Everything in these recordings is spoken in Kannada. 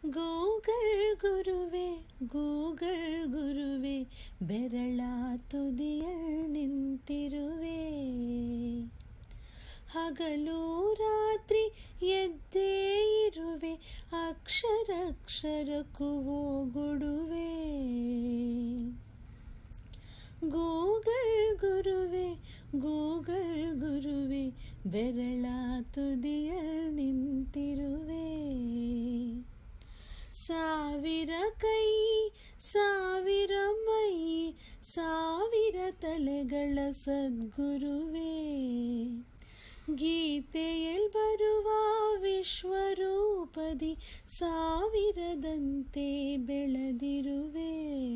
ಗೂಗಲ್ ಗುರುವೆ ಗೂಗಲ್ ಗುರುವೆ ಬೆರಳ ತುದಿಯಲ್ ನಿಂತಿರುವೆ ಹಗಲು ರಾತ್ರಿ ಎದ್ದೇ ಇರುವೆ ಅಕ್ಷರಕ್ಷರಕ್ಕೂ ಓಗುಡುವೆ ಗೂಗಲ್ ಗುರುವೆ ಗೂಗಲ್ ಗುರುವೆ ಬೆರಳ ತುದಿಯಲ್ ನಿಂತಿರುವೆ ಸಾವಿರ ಕೈ ಸಾವಿರ ಮೈ ಸಾವಿರ ತಲೆಗಳ ಸದ್ಗುರುವೇ ಗೀತೆಯಲ್ ಬರುವ ವಿಶ್ವರೂಪದಿ ಸಾವಿರದಂತೆ ಬೆಳೆದಿರುವೆ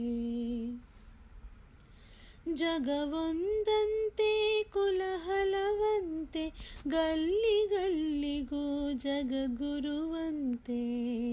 ಜಗವೊಂದಂತೆ ಕುಲಹಲವಂತೆ ಗಲ್ಲಿ ಗಲ್ಲಿಗೂ ಜಗಗುರುವಂತೆ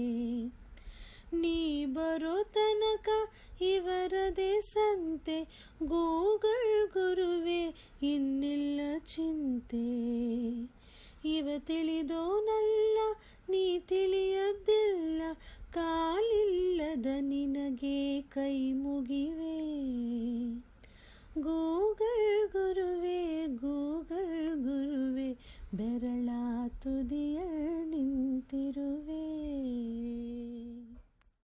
ನೀ ಬರೋ ತನಕ ಇವರದೆ ಸಂತೆ ಗೂಗಲ್ ಗುರುವೆ ಇನ್ನಿಲ್ಲ ಚಿಂತೆ ಇವ ತಿಳಿದೋನಲ್ಲ ನೀ ತಿಳಿಯದಿಲ್ಲ ಕಾಲಿಲ್ಲದ ನಿನಗೆ ಕೈ ಮುಗಿವೆ